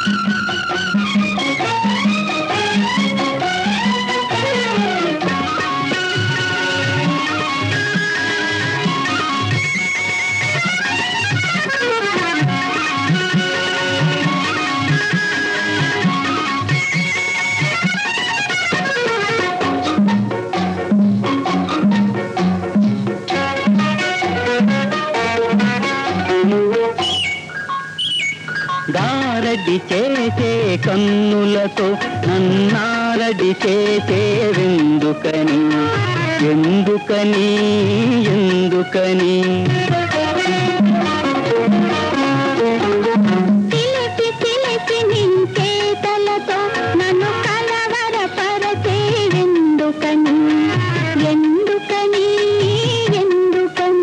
దారడి చేసే కన్నులతో నన్నారడి చేసే వెందుకని ఎందుకని ఎందుకని చిలిపి చిలిపి నీ చేతలతో నన్ను కలవరపరచే ఎందుకని ఎందుకని ఎందుకని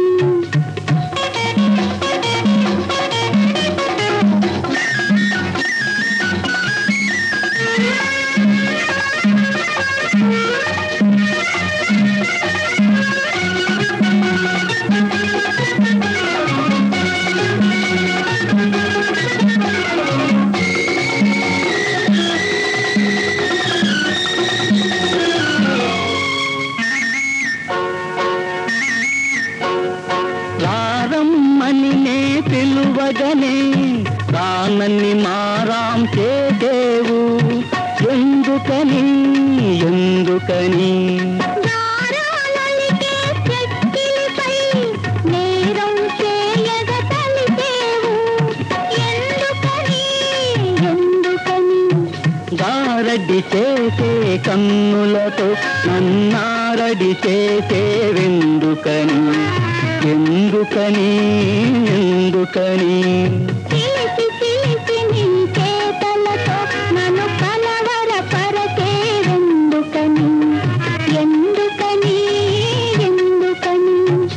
రారమ్మని నే పిలువగనే రానని మారాం చేసేవు ఎందుకని ఎందుకని దారాలొలికే చెక్కిలిపై నేరం చేయగ తలిచేవు ఎందుకని ఎందుకని గారడి చేసే కన్నులతో నన్నారడి చేసే వెందుకని ఎందుకని ఎందుకని చిలిపి చిలిపి నీ చేతలతో నన్ను కలవరపరచే ఎందుకని ఎందుకని ఎందుకని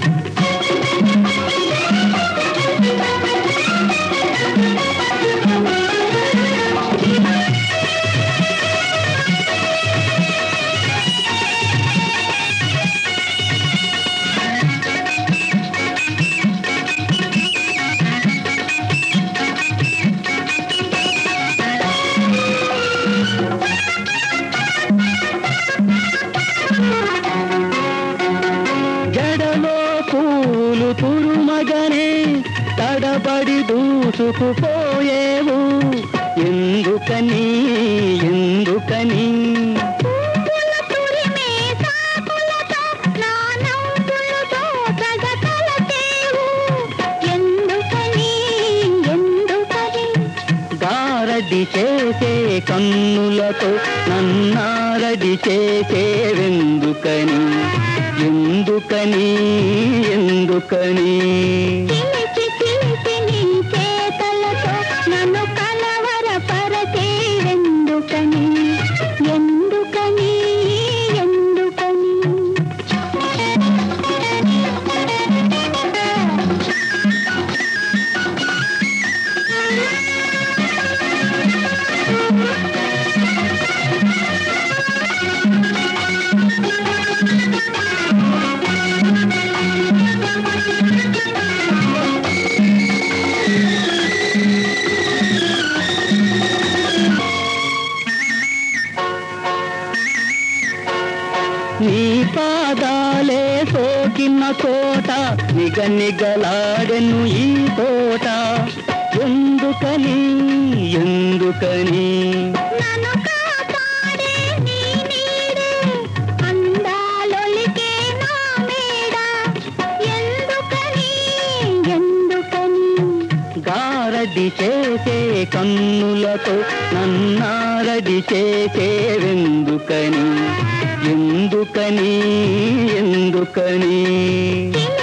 జడలో పూలు తురుమగనే తడబడి దూసుకుపోయేవు ఎందుకని ఎందుకని పూల తురిమే సాకులతో నా నవ్వులతో సగతలచేవు ఎందుకని ఎందుకని గారడి చేసే కన్నులతో నన్నారడి చేసే వెందుకని ఎందుకని ఎందుకని చిలిపి చిలిపి నీ చేతలతో నన్ను కలవరపరచే ఎందుకని ఎందుకని ఎందుకని నీ పాదాలే సోకిన తోట నిగ నిగలాడెను ఈ తోట ఎందుకని ఎందుకని నన్ను కాపాడే నీ నీడే అందాలొలికే నా మేడ ఎందుకని ఎందుకని గారడి చేసే కన్నులతో నన్నారడి చేసే వెందుకని ఎందుకని ఎందుకని చిలిపి